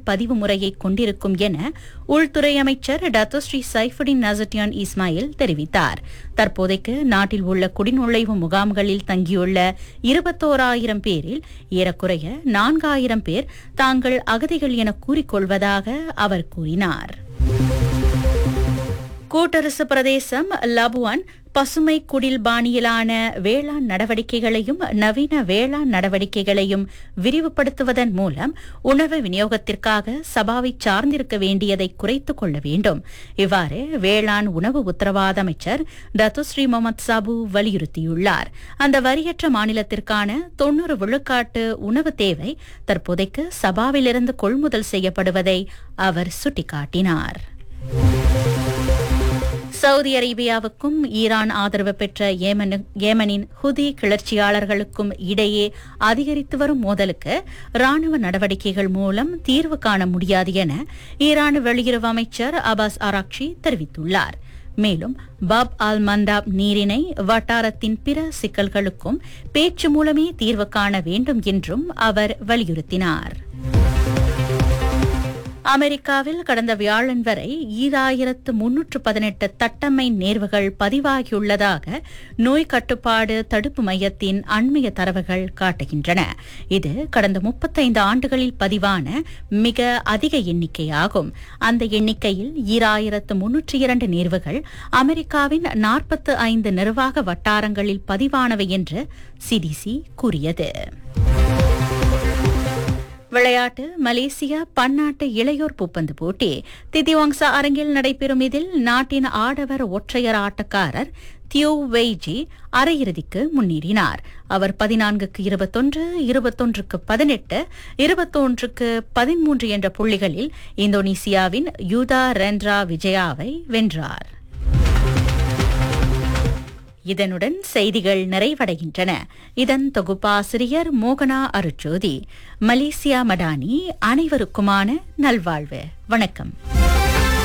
பதிவு முறையை கொண்டிருக்கும் என உள்துறை அமைச்சர் டத்தோஸ்ரீ சைஃபுடின் நசட்டியான் இஸ்மாயில் தெரிவித்தார் தற்போதைக்கு நாட்டில் உள்ள குடிநுழைவு முகாம்களில் தங்கியுள்ள இருபத்தோராயிரம் பேரில் ஏறக்குறைய நான்காயிரம் பேர் தாங்கள் அகதிகள் என கூறிக்கொள்வதாக அவர் கூறினார் கூட்டரசு பிரதேசம் லபுவான் பசுமை குடில் பாணியிலான வேளாண் நடவடிக்கைகளையும் நவீன வேளாண் நடவடிக்கைகளையும் விரிவுபடுத்துவதன் மூலம் உணவு விநியோகத்திற்காக சபாவை சார்ந்திருக்க வேண்டியதை குறைத்துக் கொள்ள வேண்டும் இவ்வாறு வேளாண் உணவு உத்தரவாத அமைச்சர் டத்துஸ்ரீ முகமது சாபு வலியுறுத்தியுள்ளார் அந்த வரியற்ற மாநிலத்திற்கான தொன்னூறு விழுக்காட்டு உணவு தேவை தற்போதைக்கு சபாவிலிருந்து கொள்முதல் செய்யப்படுவதை அவர் சுட்டிக்காட்டினார் சவுதி அரேபியாவுக்கும் ஈரான் ஆதரவு பெற்ற ஏமனு- ஏமனின் ஹுதி கிளர்ச்சியாளர்களுக்கும் இடையே அதிகரித்து வரும் மோதலுக்கு ராணுவ நடவடிக்கைகள் மூலம் தீர்வு காண முடியாது என ஈரான் வெளியுறவு அமைச்சர் அபாஸ் ஆராக்ஷி தெரிவித்துள்ளார் மேலும் பாப் அல் மந்தாப் நீரிணை வட்டாரத்தின் பிற சிக்கல்களுக்கும் பேச்சு மூலமே தீர்வு காண வேண்டும் என்றும் அவர் வலியுறுத்தினார் அமெரிக்காவில் கடந்த வியாழன் வரை ஈராயிரத்து முன்னூற்று பதினெட்டு தட்டம்மை நேர்வுகள் பதிவாகியுள்ளதாக நோய் கட்டுப்பாடு தடுப்பு மையத்தின் அண்மைய தரவுகள் காட்டுகின்றன இது கடந்த முப்பத்தைந்து ஆண்டுகளில் பதிவான மிக அதிக எண்ணிக்கையாகும் அந்த எண்ணிக்கையில் ஈராயிரத்து முன்னூற்றி இரண்டு நேர்வுகள் அமெரிக்காவின் நாற்பத்து ஐந்து நிர்வாக வட்டாரங்களில் பதிவானவை என்று சிடிசி கூறியது விளையாட்டு மலேசியா பன்னாட்டு இளையோர் பூப்பந்து போட்டி திதிவாங்சா அரங்கில் நடைபெறும் இதில் நாட்டின் ஆடவர் ஒற்றையர் ஆட்டக்காரர் தியோ வெய்ஜி அரையிறுதிக்கு முன்னேறினார் அவர் பதினான்குக்கு இருபத்தொன்று இருபத்தொன்றுக்கு பதினெட்டு இருபத்தொன்றுக்கு பதிமூன்று என்ற புள்ளிகளில் இந்தோனேசியாவின் யூதா ரெண்ட்ரா விஜயாவை வென்றார் இதனுடன் செய்திகள் நிறைவடைகின்றன இதன் தொகுப்பாசிரியர் மோகனா அருச்சோதி மலேசியா மடானி அனைவருக்குமான நல்வாழ்வு வணக்கம்